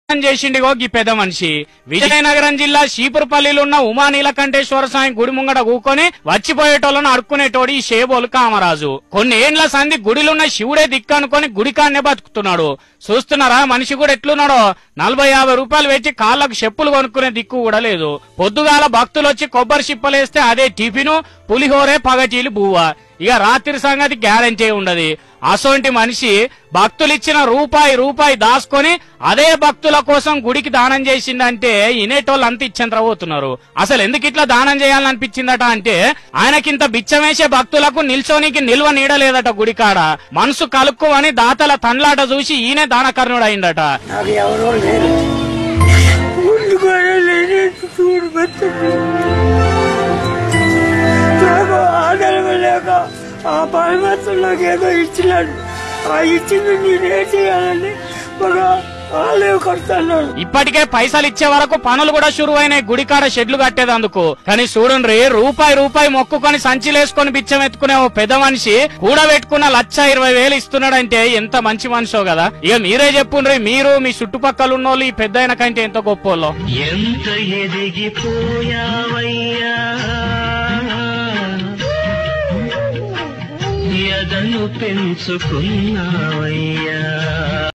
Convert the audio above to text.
చేసిండిగో ఈ పెద్ద మనిషి విజయనగరం జిల్లా శీపురపల్లిలో ఉన్న ఉమా నీలకంఠేశ్వర స్వామి గుడి ముంగట కూకొని వచ్చిపోయేటోళ్ళను అడుక్కునేటోడు ఈ షేబోలు కామరాజు కొన్ని ఏండ్ల సంధి గుడిలున్న శివుడే దిక్కు అనుకొని గుడికాన్నే బతుకుతున్నాడు చూస్తున్నారా మనిషి కూడా ఎట్లున్నాడో నలభై యాభై రూపాయలు పెట్టి కాళ్ళకు చెప్పులు కొనుక్కునే దిక్కు కూడా లేదు పొద్దుగాల భక్తులు వచ్చి కొబ్బరి చిప్పలేస్తే అదే టిఫిను పులిహోరే పగటీలు బువ్వ ఇక రాత్రి సంగతి గ్యారంటీ ఉండదు అసొంటి మనిషి భక్తులిచ్చిన రూపాయి రూపాయి దాచుకొని అదే భక్తుల కోసం గుడికి దానం చేసిందంటే ఇనేటోళ్ళు అంత ఇచ్చంతరపోతున్నారు అసలు ఎందుకు ఇట్లా దానం చేయాలనిపించిందట అంటే ఆయనకింత బిచ్చమేసే భక్తులకు నిల్చోనికి నిల్వ నీడలేదట గుడికాడ మనసు కలుక్కోవని దాతల తండ్లాట చూసి ఈయనే దానకర్ణుడు అయిందట నాకు ఎవరో లేరు ముందు కూడా లేని చూడు పెట్టండి నాకు ఆదరణ లేక ఆ పరమాత్మ నాకు ఏదో ఇచ్చినాడు ఆ ఇచ్చింది నేనేం చేయాలని ఒక ఆలయం కడతాను ఇప్పటికే పైసలు ఇచ్చే వరకు పనులు కూడా షురువైనాయి గుడికాడ షెడ్లు కట్టేదందుకు కానీ చూడండి రూపాయి రూపాయి మొక్కుకొని సంచిలేసుకొని బిచ్చం ఎత్తుకునే ఓ పెద్ద మనిషి కూడబెట్టుకున్న లక్ష ఇరవై వేలు ఇస్తున్నాడంటే ఎంత మంచి మనిషో కదా ఇక మీరే చెప్పుండ్రి మీరు మీ చుట్టుపక్కల ఉన్నోళ్ళు ఈ పెద్ద కంటే ఎంత గొప్పోళ్ళో ఎంత ఎదిగిపోయావయ్యా ఎదను పెంచుకున్నావయ్యా